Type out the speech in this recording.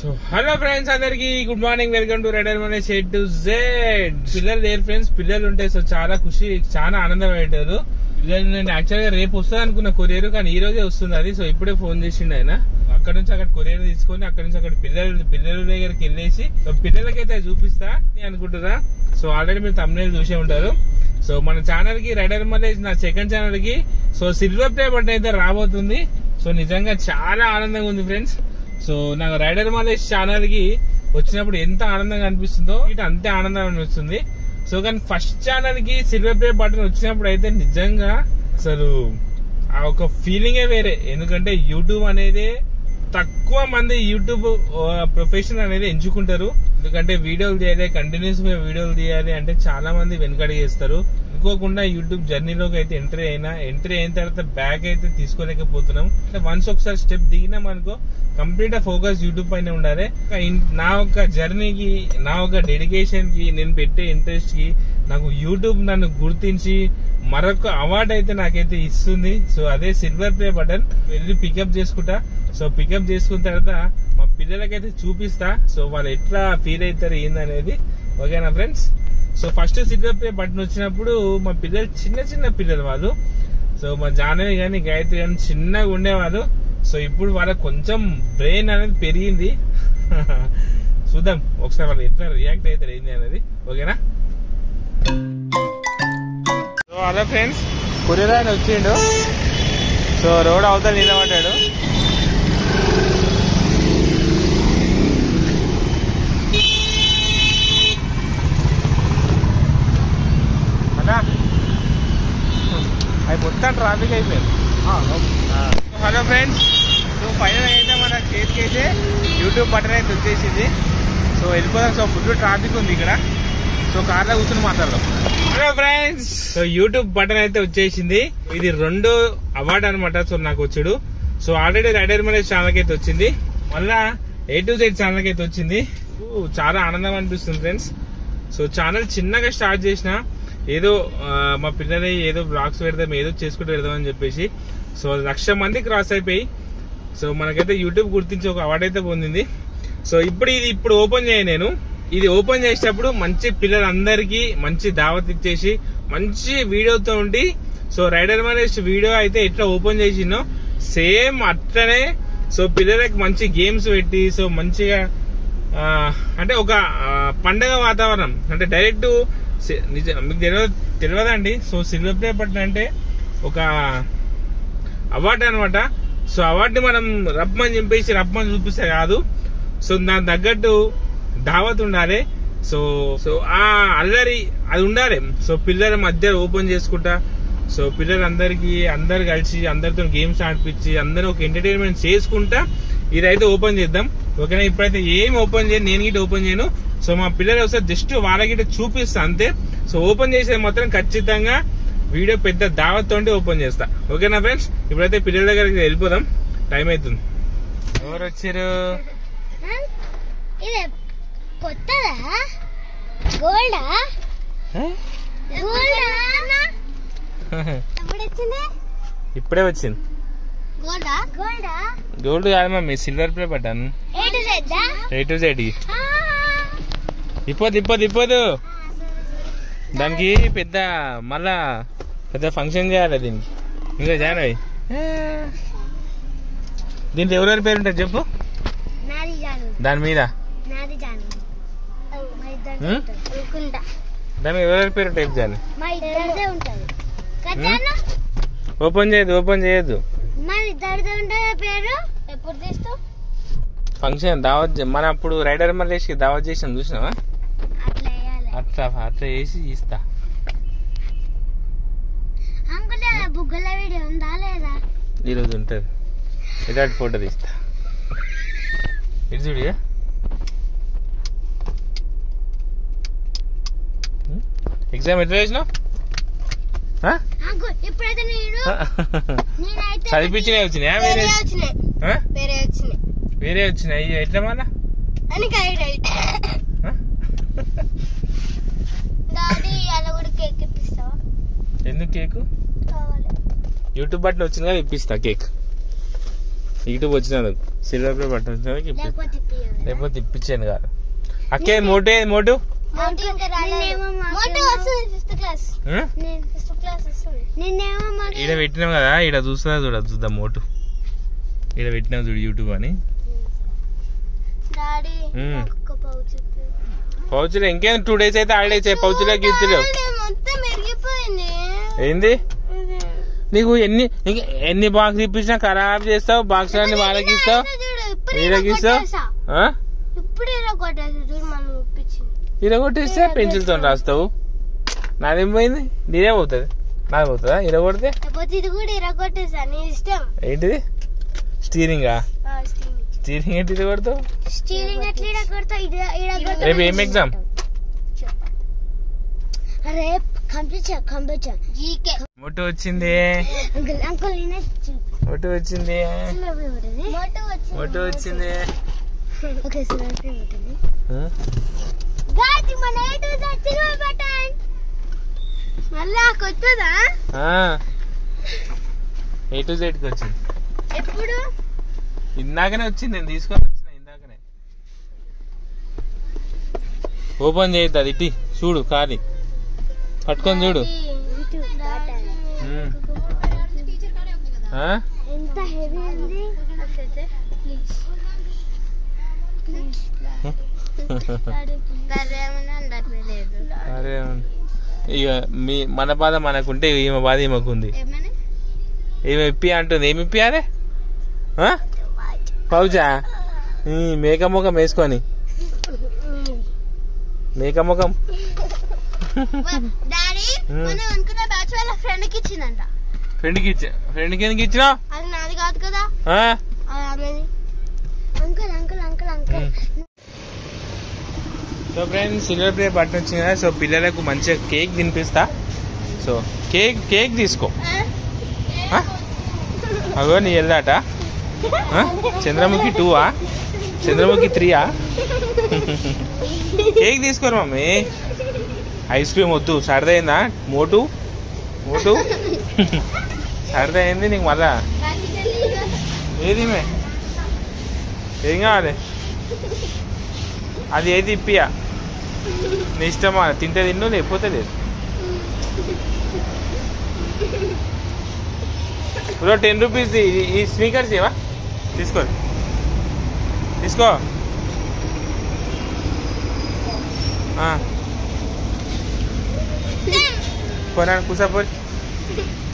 So hello friends అందరికి good morning welcome to Rider మనే షెడ్ టు జెడ్ పిల్లలు లేరు ఫ్రెండ్స్ పిల్లలు ఉంటే సో చాలా ఖుషి చాలా ఆనందం పెట్టారు పిల్లలు నేను యాక్చువల్ గా రేపు వస్తుంది అనుకున్న కొరియర్ కానీ ఈ రోజే వస్తుంది అది సో ఇప్పుడే ఫోన్ చేసిండు ఆయన అక్కడ నుంచి అక్కడ కొరియర్ తీసుకొని అక్కడ నుంచి అక్కడ పిల్లలు పిల్లల దగ్గరికి వెళ్ళేసి సో పిల్లలకైతే చూపిస్తా అని అనుకుంటున్నా సో ఆల్రెడీ మీరు తమిళ చూసే ఉంటారు సో మన ఛానల్ కి రైడర్ మలేజ్ నా సెకండ్ ఛానల్ కి సో సిల్వర్ ప్లే బటన్ అయితే రాబోతుంది సో నిజంగా చాలా ఆనందంగా ఉంది ఫ్రెండ్స్ సో నాకు రైడర్ మలేజ్ ఛానల్ కి వచ్చినప్పుడు ఎంత ఆనందంగా అనిపిస్తుందో ఇటు అంతే ఆనందం అనిపిస్తుంది సో కానీ ఫస్ట్ ఛానల్ కి సిల్వర్ ప్లే బటన్ వచ్చినప్పుడు అయితే నిజంగా అసలు ఆ ఒక ఫీలింగే వేరే ఎందుకంటే యూట్యూబ్ అనేది తక్కువ మంది యూట్యూబ్ ప్రొఫెషన్ అనేది ఎంచుకుంటారు ఎందుకంటే వీడియోలు చేయాలి కంటిన్యూస్ గా వీడియోలు తీయాలి అంటే చాలా మంది వెనుకడి చేస్తారు అనుకోకుండా యూట్యూబ్ జర్నీలోకి అయితే ఎంట్రీ అయినా ఎంట్రీ అయిన తర్వాత బ్యాక్ అయితే తీసుకోలేకపోతున్నాం వన్స్ ఒకసారి స్టెప్ దిగినాం అనుకో కంప్లీట్ ఫోకస్ యూట్యూబ్ పైన ఉండాలి ఇంకా ఇన్- నా ఒక జర్నీకి నా ఒక డెడికేషన్ కి నేను పెట్టే ఇంట్రెస్ట్ కి నాకు యూట్యూబ్ నన్ను గుర్తించి మరొక అవార్డు అయితే నాకైతే ఇస్తుంది సో అదే సిల్వర్ ప్లే బటన్ వెళ్ళి పికప్ చేసుకుంటా సో పికప్ చేసుకున్న తర్వాత మా పిల్లలకైతే చూపిస్తా సో వాళ్ళు ఎట్లా ఫీల్ అవుతారు ఏందనేది ఓకేనా friends so first silver play button వచ్చినప్పుడు మా పిల్లలు చిన్న చిన్న పిల్లలు వాళ్ళు సో మా జాహ్నవి కానీ గాయత్రి కానీ చిన్నగా ఉండేవాళ్ళు సో ఇప్పుడు వాళ్ళకి కొంచెం బ్రెయిన్ అనేది పెరిగింది చూద్దాం ఒకసారి వాళ్ళు ఎట్లా రియాక్ట్ అవుతారు ఏంది అనేది ఓకేనా సో హలో ఫ్రెండ్స్ కొరియర్ ఆయన వచ్చిండు సో రోడ్ అవతల నిలబడ్డాడు అలా అది మొత్తం ట్రాఫిక్ అయిపోయింది హలో ఫ్రెండ్స్ సో ఫైనల్ అయితే మన చేతికి అయితే యూట్యూబ్ బటన్ అయితే వచ్చేసింది సో వెళ్ళిపోదాం సో ఫుల్ ట్రాఫిక్ ఉంది ఇక్కడ సో కార్లో కూర్చొని మాట్లాడదాం hello friends so YouTube button అయితే వచ్చేసింది ఇది రెండో అవార్డు అనమాట సో నాకు వచ్చాడు so already Rider Mallesh channel అయితే వచ్చింది మళ్ళా ఏ టు జెడ్ ఛానల్ అయితే వచ్చింది ఊ, చాలా ఆనందం అనిపిస్తుంది ఫ్రెండ్స్ సో ఛానల్ చిన్నగా స్టార్ట్ చేసిన ఏదో ఆ, మా పిల్లలు ఏదో బ్లాగ్స్ పెడదాం ఏదో చేసుకుంటూ పెడదాం అని చెప్పేసి సో లక్ష మంది క్రాస్ అయిపోయి సో మనకైతే యూట్యూబ్ గుర్తించి ఒక అవార్డు అయితే పొందింది సో ఇప్పుడు ఇది ఇప్పుడు ఓపెన్ చేయ నేను ఇది ఓపెన్ చేసేటప్పుడు మంచి పిల్లలందరికీ మంచి దావత్ ఇచ్చేసి మంచి వీడియోతో ఉండి సో రైడర్ మనేష్ వీడియో అయితే ఎట్లా ఓపెన్ చేసిందో సేమ్ అట్లనే సో పిల్లలకి మంచి గేమ్స్ పెట్టి సో మంచిగా ఆ, అంటే ఒక ఆ, పండగ వాతావరణం అంటే డైరెక్ట్ సి- నిజ మీకు తెలియదు తెలియదండి సో సిల్వర్ ప్లే బటన్ అంటే ఒక అవార్డు అనమాట సో అవార్డు మనం రప్పమని చెప్పేసి రప్పమని చూపిస్తే కాదు సో దాని తగ్గట్టు దావత్ ఉండాలి సో సో ఆ అల్లరి అది ఉండాలి సో పిల్లల మధ్య ఓపెన్ చేసుకుంటా సో పిల్లలందరికీ అందరు కలిసి అందరితో గేమ్స్ ఆడిపించి అందరూ ఒక ఎంటర్టైన్మెంట్ చేసుకుంటా ఇదైతే ఓపెన్ చేద్దాం ఓకేనా ఇప్పుడైతే ఏం ఓపెన్ చేయను నేను గిట్ట ఓపెన్ చేయను సో మా పిల్లలు ఒకసారి జస్ట్ వాళ్ళకి చూపిస్తా అంతే సో ఓపెన్ చేసేది మాత్రం ఖచ్చితంగా వీడియో పెద్ద దావత్ తోటి ఓపెన్ చేస్తా ఓకేనా ఫ్రెండ్స్ ఇప్పుడైతే పిల్లల దగ్గరికి వెళ్ళిపోదాం టైం అవుతుంది ఎవరు వచ్చారు ఇది కొత్తదా గోల్డా గోల్డా ఎప్పుడు వచ్చింది ఇప్పుడే వచ్చింది గోల్డా గోల్డా గోల్డ్ కాదు మమ్మీ సిల్వర్ ప్లే బటన్ ఏంటి లేదా ఏ టు జెడ్ ఇప్పదు ఇప్పదు ఇప్పదు దానికి పెద్ద మళ్ళా పెద్ద ఫంక్షన్ చేయాలి దీనికి ఇంకా జానవి దీంట్లో ఎవరెవరి పేరు ఉంటుంది చెప్పు నాది జాను దాని మీద నాది జాను మా ఇద్దరిదే హ్మ్? ఉంటుంది అనుకుంటా దాని మీద ఎవరెవరి పేరు టైప్ జాని మా ఇద్దరిదే ఉంటుంది కచ్చాను ఓపెన్ చేయదు ఓపెన్ చేయొద్దు మన ఇద్దరిదే ఉంటుంది పేరు ఎప్పుడు తీస్తావు ఫంక్షన్ దావత్ చే- మన అప్పుడు రైడర్ మల్లేష్కి దావత్ చేసాం చూసినావా అట్లా వేయాలి అట్లా అట్లా వేసి ఇస్తా అంకుల్ బుగ్గల వీడియో ఉందా లేదా ఈరోజు ఉంటుంది ఇలాంటి ఫోటో తీస్తా ఇటు చూడు ఇక. ఉం? ఎగ్జామ్ ఎట్లా చేసినావు ఆ? అంకుల్ ఇప్పుడైతే నేను నేనైతే చదివించినవి వచ్చినాయా వేరే వేరే వచ్చినాయి ఆ? వేరే వచ్చినాయి వేరే వచ్చినాయి ఎట్లా మళ్ళా అని రైట్ ఆ? డాడీ అలా కూడా కేక్ ఇప్పిస్తావా ఎందుకు కేకు కావాలి యూట్యూబ్ బట్టలు వచ్చింది కదా ఇప్పిస్తా కేక్ యూట్యూబ్ వచ్చినందుకు సిల్వర్ ప్లే బటన్ వచ్చినందుకు ఇప్పుడు లేకపోతే ఇప్పియ్యరా? లేకపోతే ఇప్పించాను కాదు అక్కే మోటు ఏది మోటు నిన్నేమో మాకు- ఉం? నిన్నేమో మాకు- ఈడ పెట్టినాం కదా ఈడ చూస్తున్నా చూడ చూద్దాం మోటు ఈడ పెట్టినాం చూడు యూట్యూబ్ అని డాడీ మ్మ్. ఒక్క పౌచ్ ఇప్పియ్యరా? పౌచులు ఇంకేం టూ డేస్ అయితే హాలిడే ఇచ్చే పౌచులే గీచులు డాడీ, మొత్తం ఎరిగిపోయింది ఏంది నీకు ఎన్ని ఇంక ఎన్ని బాక్స్ ఇప్పించినా ఖరాబ్ చేస్తావు బాక్స్ అన్ని వాళ్ళకి ఇస్తావు చూడు ఇప్పుడు వీళ్ళకి ఇస్తావు ఆ? ఇప్పుడు ఇలా కొట్టేసి చూడు మనం ఇప్పించింది ఈడ కొట్టిస్తే పెన్సిల్తో రాస్తావు నాదేం పోయింది నీదే పోతుంది నాది పోతుందా ఈడ కొడితే లేకపోతే ఇది కూడా ఇలా కొట్టేసా నీ ఇష్టం ఏంటిది స్టీరింగా ఆ, స్టీరింగ్ స్టీరింగ్ ఏంటి ఇది కొడతావు స్టీరింగ్ ఎట్లా ఇలా కొడతా ఇది ఇలా కొడతా రేపు ఏం ఎగ్జామ్ రేపు కంప్యూటర్ కంప్యూటర్ జీకే మొట్టు వచ్చింది అంకుల్ అంకుల్ నేనే మొట్టు వచ్చింది మోటో వచ్చింది మొట్టు వచ్చింది ఓకే సార్ ఉంటుంది ఆ? గాటి మన ఏటు సిల్వర్ బటన్ మళ్ళా కొత్తదా ఆ. ఏ టు జెడ్కి వచ్చింది ఎప్పుడు ఇందాకనే వచ్చింది నేను తీసుకొని వచ్చిన ఇందాకనే ఓపెన్ చేయద్దు అది ఇటీ చూడు ఖాళీ పట్టుకొని చూడు ఉమ్. ఆ? ఎంత హెవీ ఉంది అరే ఇక మీ మన బాధ మనకుంటే ఈమె బాధ ఈమెకుంది ఏమి ఇప్పి అంటుంది ఏమి ఇప్పియాలే ఆ? పౌచా ఈ మేక ముఖం వేసుకొని మేక ముఖం డాడీ మ్మ్. మనం అనుకున్న బ్యాచ్ వాళ్ళ ఫ్రెండ్ కి ఇచ్చిందంట ఫ్రెండ్కి ఇచ్చా ఫ్రెండ్కి ఎందుకు ఇచ్చినావు అది నాది కాదు కదా ఆ? Uncle uncle uncle uncle so friends silver play button వచ్చింది కదా సో పిల్లలకు మంచిగా కేక్ తినిపిస్తా సో కేక్ కేక్ తీసుకో ఆ? అగో నీ వెళ్ళాట ఆ? చంద్రముఖి టూవా చంద్రముఖి త్రీయా కేక్ తీసుకోరు మమ్మీ ఐస్ క్రీమ్ వద్దు సరదైందా మోటు మోటు సరదా అయింది నీకు మళ్ళా ఏది మే ఏం కావాలి అది ఏది ఇప్పియా నీ ఇష్టమా తింటే తిన్ను లేకపోతే లేదు ఇప్పుడు టెన్ రూపీస్ ఈ స్పీకర్స్ ఇవా తీసుకో తీసుకో ఆ. పోనా కూసపోయి